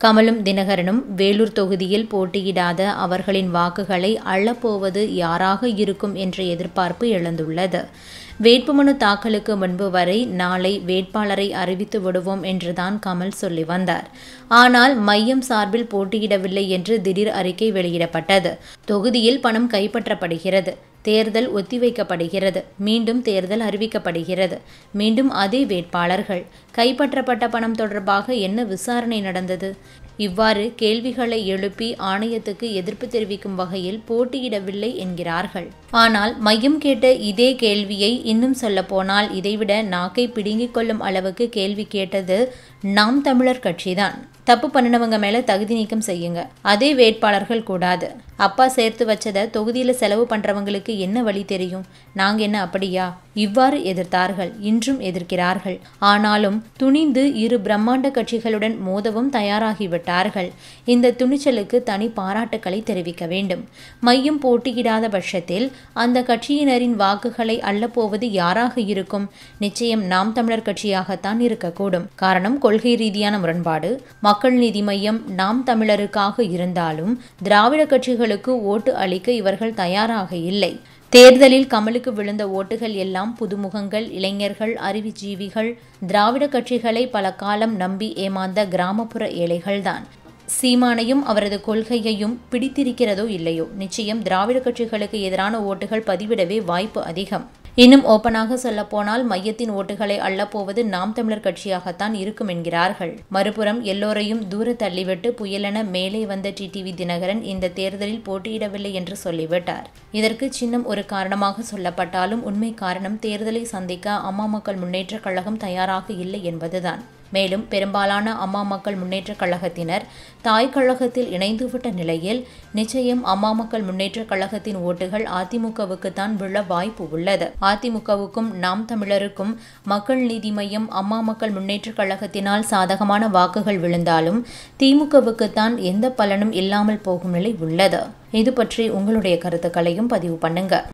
கமலும் தினகரனும் வேலூர் தொகுதியில் போட்டியிடாத அவர்களின் வாக்குகளை அள்ளப்போவது யாராக இருக்கும் என்ற எதிர்பார்ப்பு எழுந்துள்ளது வேட்புமனு தாக்கலுக்கு முன்பு வரை நாளை வேட்பாளரை அறிவித்து விடுவோம் என்றுதான் கமல் சொல்லி வந்தார் ஆனால் மையம் சார்பில் போட்டியிடவில்லை என்று திடீர் அறிக்கை வெளியிடப்பட்டது தொகுதியில் பணம் கைப்பற்றப்படுகிறது தேர்தல் ஒத்திவைக்கப்படுகிறது மீண்டும் தேர்தல் அறிவிக்கப்படுகிறது மீண்டும் அதே வேட்பாளர்கள் கைப்பற்றப்பட்ட பணம் தொடர்பாக என்ன விசாரணை நடந்தது இவ்வாறு கேள்விகளை எழுப்பி ஆணையத்துக்கு எதிர்ப்பு தெரிவிக்கும் வகையில் போட்டியிடவில்லை என்கிறார்கள் ஆனால் மையம் கேட்ட இதே கேள்வியை இன்னும் சொல்ல போனால் இதைவிட நாக்கை பிடுங்கிக் கொள்ளும் அளவுக்கு கேள்வி கேட்டது நாம் தமிழர் கட்சிதான் தப்பு பண்ணினவங்க மேல தகுதி நீக்கம் செய்யுங்க அதே வேட்பாளர்கள் கூடாது அப்பா சேர்த்து வச்சதை தொகுதியில செலவு பண்றவங்களுக்கு என்ன வழி தெரியும் நாங்க என்ன அப்படியா இவ்வாறு எதிர்த்தார்கள் இன்றும் எதிர்க்கிறார்கள் ஆனாலும் துணிந்து இரு பிரம்மாண்ட கட்சிகளுடன் மோதவும் தயாராகிவிட்டார்கள் இந்த துணிச்சலுக்கு தனி பாராட்டுக்களை தெரிவிக்க வேண்டும் மையம் போட்டியிடாத பட்சத்தில் அந்த கட்சியினரின் வாக்குகளை அள்ளப்போவது யாராக இருக்கும் நிச்சயம் நாம் தமிழர் கட்சியாகத்தான் இருக்கக்கூடும் காரணம் கொள்கை ரீதியான முரண்பாடு மக்கள் நீதி மையம் நாம் தமிழருக்காக இருந்தாலும் திராவிட கட்சிகளுக்கு ஓட்டு அளிக்க இவர்கள் தயாராக இல்லை தேர்தலில் கமலுக்கு விழுந்த ஓட்டுகள் எல்லாம் புதுமுகங்கள் இளைஞர்கள் அறிவுஜீவிகள் திராவிட கட்சிகளை பல காலம் நம்பி ஏமாந்த கிராமப்புற ஏழைகள்தான் சீமானையும் அவரது கொள்கையையும் பிடித்திருக்கிறதோ இல்லையோ நிச்சயம் திராவிட கட்சிகளுக்கு எதிரான ஓட்டுகள் பதிவிடவே வாய்ப்பு அதிகம் இன்னும் ஓப்பனாக சொல்லப்போனால் மையத்தின் ஓட்டுகளை அள்ளப்போவது நாம் தமிழர் கட்சியாகத்தான் இருக்கும் என்கிறார்கள் மறுபுறம் எல்லோரையும் தூர தள்ளிவிட்டு புயலென மேலே வந்த டிடிவி தினகரன் இந்த தேர்தலில் போட்டியிடவில்லை என்று சொல்லிவிட்டார் இதற்கு சின்னம் ஒரு காரணமாக சொல்லப்பட்டாலும் உண்மை காரணம் தேர்தலை சந்திக்க அம்மா மக்கள் முன்னேற்ற கழகம் தயாராக இல்லை என்பதுதான் மேலும் பெரும்பாலான அம்மா மக்கள் முன்னேற்ற கழகத்தினர் தாய் கழகத்தில் இணைந்துவிட்ட நிலையில் நிச்சயம் அம்மா மக்கள் முன்னேற்ற கழகத்தின் ஓட்டுகள் அதிமுகவுக்கு தான் விழ வாய்ப்பு உள்ளது அதிமுகவுக்கும் நாம் தமிழருக்கும் மக்கள் நீதி மையம் அம்மா மக்கள் முன்னேற்ற கழகத்தினால் சாதகமான வாக்குகள் விழுந்தாலும் திமுகவுக்குத்தான் எந்த பலனும் இல்லாமல் போகும் நிலை உள்ளது இது பற்றி உங்களுடைய கருத்துக்களையும் பதிவு பண்ணுங்க